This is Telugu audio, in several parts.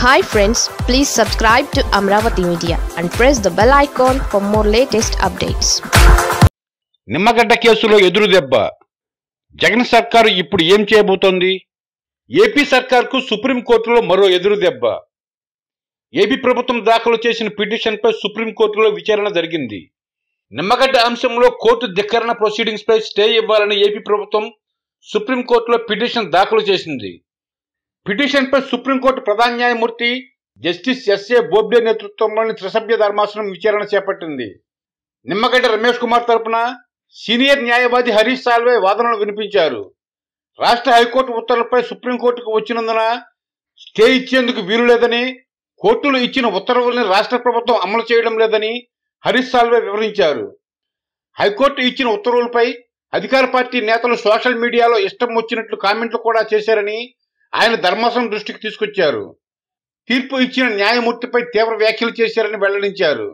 hi friends please subscribe to Amaravati media and press the bell icon for more latest updates Nimmagadda కేసులో ఎదురు దెబ్బ జగన్ సర్కారు ఇప్పుడు ఏం చేయబోతోంది ఏపీ సర్కార్కు సుప్రీంకోర్టులో మరో ఎదురు దెబ్బ ఏపీ ప్రభుత్వం దాఖలు చేసిన పిటిషన్పై సుప్రీంకోర్టులో విచారణ జరిగింది నిమ్మగడ్డ అంశంలో కోర్టు ధిక్కరణ ప్రొసీడింగ్స్ పై స్టే ఇవ్వాలని ఏపీ ప్రభుత్వం సుప్రీంకోర్టులో పిటిషన్ దాఖలు చేసింది పిటిషన్పై సుప్రీంకోర్టు ప్రధాన న్యాయమూర్తి జస్టిస్ ఎస్ఏ బోబ్డే నేతృత్వంలోని త్రిసభ్య ధర్మాసనం విచారణ చేపట్టింది నిమ్మగడ్డ రమేష్ కుమార్ తరపున సీనియర్ న్యాయవాది హరీష్ సాల్వే వాదనలు వినిపించారు రాష్ట్ర హైకోర్టు ఉత్తర్వులపై సుప్రీంకోర్టుకు వచ్చినందున స్టే ఇచ్చేందుకు వీలు లేదని కోర్టులు ఇచ్చిన ఉత్తర్వుల్ని రాష్ట్ర ప్రభుత్వం అమలు చేయడం లేదని హరీష్ సాల్వే వివరించారు హైకోర్టు ఇచ్చిన ఉత్తర్వులపై అధికార పార్టీ నేతలు సోషల్ మీడియాలో ఇష్టం వచ్చినట్లు కామెంట్లు కూడా చేశారని ఆయన ధర్మాసనం దృష్టికి తీసుకొచ్చారు తీర్పు ఇచ్చిన న్యాయమూర్తిపై తీవ్ర వ్యాఖ్యలు చేశారని వెల్లడించారు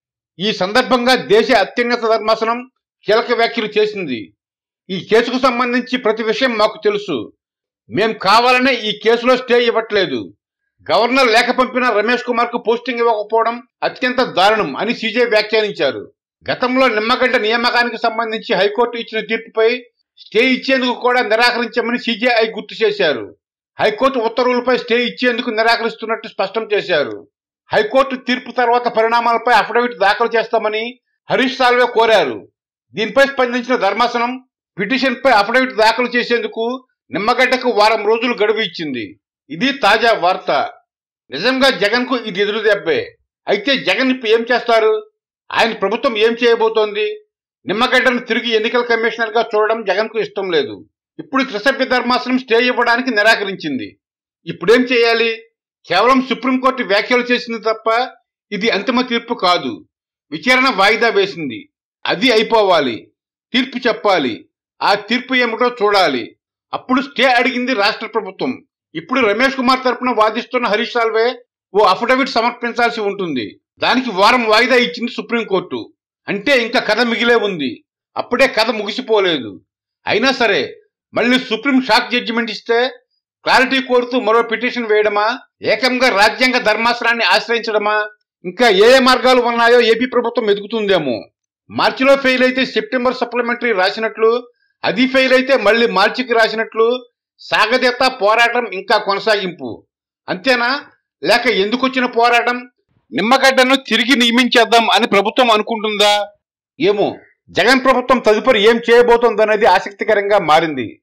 ఈ సందర్భంగా దేశ అత్యున్నత ధర్మాసనం కీలక వ్యాఖ్యలు చేసింది ఈ కేసుకు సంబంధించి ప్రతి విషయం మాకు తెలుసు మేం కావాలనే ఈ కేసులో స్టే ఇవ్వట్లేదు గవర్నర్ లేఖ పంపిన రమేష్ కుమార్ కు పోస్టింగ్ ఇవ్వకపోవడం అత్యంత దారుణం అని సీజే వ్యాఖ్యానించారు గతంలో నిమ్మగడ్డ నియామకానికి సంబంధించి హైకోర్టు ఇచ్చిన తీర్పుపై స్టే ఇచ్చేందుకు కూడా నిరాకరించామని సీజేఐ గుర్తు చేశారు హైకోర్టు ఉత్తర్వులపై స్టే ఇచ్చేందుకు నిరాకరిస్తున్నట్టు స్పష్టం చేశారు హైకోర్టు తీర్పు తర్వాత పరిణామాలపై అఫిడవిట్ దాఖలు చేస్తామని హరీష్ సాల్వే కోరారు దీనిపై స్పందించిన ధర్మాసనం పిటిషన్ పై అఫిడవిట్ దాఖలు చేసేందుకు నిమ్మగడ్డకు వారం రోజులు గడువు ఇచ్చింది ఇది తాజా వార్త నిజంగా జగన్ కు ఇది ఎదురు దెబ్బే అయితే జగన్ ఇప్పుడు ఏం చేస్తారు ఆయన ప్రభుత్వం ఏం చేయబోతోంది నిమ్మగడ్డను తిరిగి ఎన్నికల కమిషనర్ గా చూడడం జగన్ కు ఇష్టం లేదు ఇప్పుడు త్రిసభ్య ధర్మాసనం స్టే ఇవ్వడానికి నిరాకరించింది ఇప్పుడేం చేయాలి కేవలం సుప్రీంకోర్టు వ్యాఖ్యలు చేసింది తప్ప ఇది అంతిమ తీర్పు కాదు విచారణ వాయిదా వేసింది అది అయిపోవాలి తీర్పు చెప్పాలి ఆ తీర్పు ఏమిటో చూడాలి అప్పుడు స్టే అడిగింది రాష్ట్ర ప్రభుత్వం ఇప్పుడు రమేష్ కుమార్ తరపున వాదిస్తున్న హరీష్ సాల్వే ఓ అఫిడవిట్ సమర్పించాల్సి ఉంటుంది దానికి వారం వాయిదా ఇచ్చింది సుప్రీంకోర్టు అంటే ఇంకా కథ మిగిలే ఉంది అప్పుడే కథ ముగిసిపోలేదు అయినా సరే మళ్ళీ సుప్రీం షాక్ జడ్జిమెంట్ ఇస్తే క్లారిటీ కోరుతూ మరో పిటిషన్ వేయడమా ఏకంగా రాజ్యాంగ ధర్మాసనాన్ని ఆశ్రయించడమా ఇంకా ఏ ఏ మార్గాలు ఉన్నాయో ఏపీ ప్రభుత్వం ఎదుగుతుందేమో మార్చిలో ఫెయిల్ అయితే సెప్టెంబర్ సప్లిమెంటరీ రాసినట్లు అది ఫెయిల్ అయితే మళ్ళీ మార్చికి రాసినట్లు సాగదీత పోరాటం ఇంకా కొనసాగింపు అంతేనా లేక ఎందుకొచ్చిన పోరాటం నిమ్మగడ్డను తిరిగి నియమించేద్దాం అని ప్రభుత్వం అనుకుంటుందా ఏమో జగన్ ప్రభుత్వం తదుపరి ఏం చేయబోతోందనేది ఆసక్తికరంగా మారింది